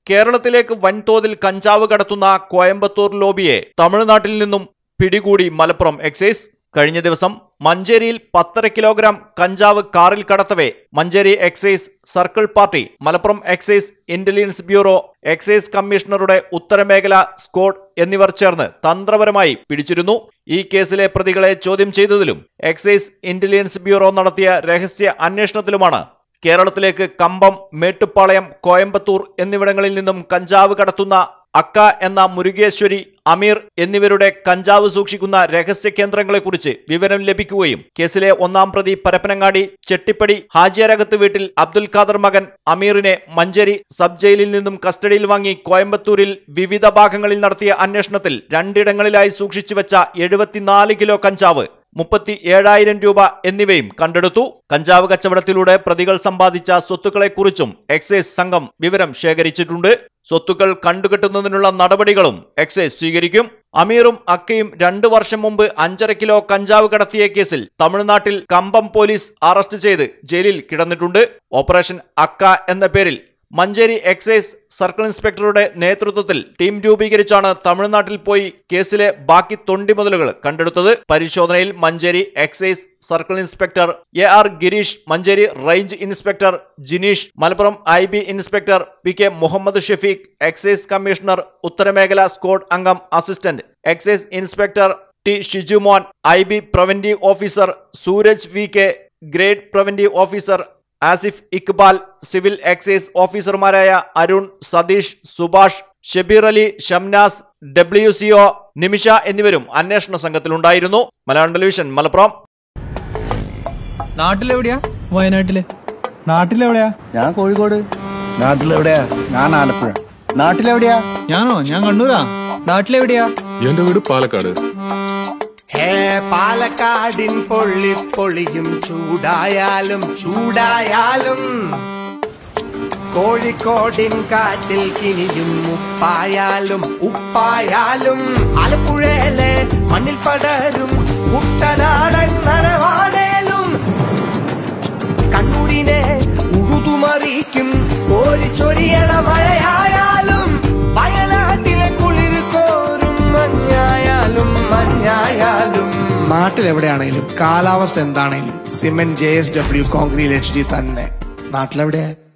കേരളത്തിലേക്ക് വൻതോതിൽ കഞ്ചാവ് കടത്തുന്ന കോയമ്പത്തൂർ ലോബിയെ തമിഴ്നാട്ടിൽ നിന്നും പിടികൂടി മലപ്പുറം എക്സൈസ് കഴിഞ്ഞ ദിവസം മഞ്ചേരിയിൽ പത്തര കിലോഗ്രാം കഞ്ചാവ് കാറിൽ കടത്തവേ Manjeri excise circle party Malappuram excise intelligence bureau excise കമ്മീഷണറുടെ ഉത്തരമേഖല സ്ക്വാഡ് എന്നിവർ ചേർന്ന് തന്ത്രപരമായി പിടിച്ചിരുന്നു ഈ കേസിലെ പ്രതികളെ ചോദ്യം ചെയ്തതിലും എക്സൈസ് ഇന്റലിജൻസ് ബ്യൂറോ നടത്തിയ രഹസ്യ അന്വേഷണത്തിലുമാണ് കേരളത്തിലേക്ക് കമ്പം മേട്ടുപ്പാളയം കോയമ്പത്തൂർ എന്നിവിടങ്ങളിൽ നിന്നും കഞ്ചാവ് കടത്തുന്ന അക്ക എന്ന മുരുകേശ്വരി അമീർ എന്നിവരുടെ കഞ്ചാവ് സൂക്ഷിക്കുന്ന രഹസ്യ കേന്ദ്രങ്ങളെക്കുറിച്ച് വിവരം ലഭിക്കുകയും കേസിലെ ഒന്നാം പ്രതി പരപ്പനങ്ങാടി ചെട്ടിപ്പടി ഹാജിയരകത്ത് വീട്ടിൽ അബ്ദുൽ ഖാദർ മകൻ അമീറിനെ മഞ്ചേരി സബ് ജയിലിൽ നിന്നും കസ്റ്റഡിയിൽ വാങ്ങി കോയമ്പത്തൂരിൽ വിവിധ ഭാഗങ്ങളിൽ നടത്തിയ അന്വേഷണത്തിൽ രണ്ടിടങ്ങളിലായി സൂക്ഷിച്ചു വെച്ച എഴുപത്തിനാല് കിലോ കഞ്ചാവ് മുപ്പത്തി ഏഴായിരം രൂപ എന്നിവയും കണ്ടെടുത്തു കഞ്ചാവ് കച്ചവടത്തിലൂടെ പ്രതികൾ സമ്പാദിച്ച സ്വത്തുക്കളെക്കുറിച്ചും എക്സൈസ് സംഘം വിവരം ശേഖരിച്ചിട്ടുണ്ട് സ്വത്തുക്കൾ കണ്ടുകെട്ടുന്നതിനുള്ള നടപടികളും എക്സൈസ് സ്വീകരിക്കും അമീറും അക്കയും രണ്ടു വർഷം മുമ്പ് അഞ്ചര കിലോ കഞ്ചാവ് കടത്തിയ കേസിൽ തമിഴ്നാട്ടിൽ കമ്പം പോലീസ് അറസ്റ്റ് ചെയ്ത് ജയിലിൽ കിടന്നിട്ടുണ്ട് ഓപ്പറേഷൻ അക്ക എന്ന പേരിൽ മഞ്ചേരി എക്സൈസ് സർക്കിൾ ഇൻസ്പെക്ടറുടെ നേതൃത്വത്തിൽ ടീം രൂപീകരിച്ചാണ് തമിഴ്നാട്ടിൽ പോയി കേസിലെ ബാക്കി തൊണ്ടി മുതലുകൾ കണ്ടെടുത്തത് പരിശോധനയിൽ Manjeri excise circle inspector A R Girish Manjeri range inspector Jineesh Malappuram I B inspector P K Muhammad Shefeeq excise commissioner ഉത്തരമേഖല സ്ക്വാഡ് അംഗം assistant excise inspector T Shijumon I B preventive officer Sooraj V K grade preventive officer Asif Iqbal civil excise ഓഫീസർമാരായ അരുൺ സതീഷ് സുഭാഷ് ഷബീർ അലി ഷംനാസ് ഡബ്ല്യു സിഒ നിമിഷ എന്നിവരും അന്വേഷണ സംഘത്തിലുണ്ടായിരുന്നു Malayalam television Malappuram നാട്ടിലെവിടെയാ വയനാട്ടില് നാട്ടിലെവിടെയാ ഞാൻ കോഴിക്കോട് നാട്ടിലെവിടെയാ ഞാൻ ആലപ്പുഴ നാട്ടിലെവിടെയാ ഞാനോ ഞാൻ കണ്ണൂരാ നാട്ടിലെവിടെയാ എന്റെ വീട് പാലക്കാട് ഹേ പാലക്കാടിൻ പൊള്ളി പൊളിയും ചൂടായാലും ചൂടായാലും കോഴിക്കോടിൻ കാറ്റിൽ കിനിയും ഉപ്പായാലും ഉപ്പായാലും ആലപ്പുഴയിലെ മണ്ണിൽ പടരും കുട്ടനാടൻ നരവാടേലും കണ്ണൂരിനെ ഉഴുതുമറിക്കും കോരിച്ചൊരിയണ മഴയായാലും വയനാട്ടിലെ കുളിർ കോരും മഞ്ഞായാലും മഞ്ഞായാലും നാട്ടിലെവിടെയാണേലും കാലാവസ്ഥ എന്താണേലും cement J S W concrete H D തന്നെ നാട്ടിലെവിടെയാ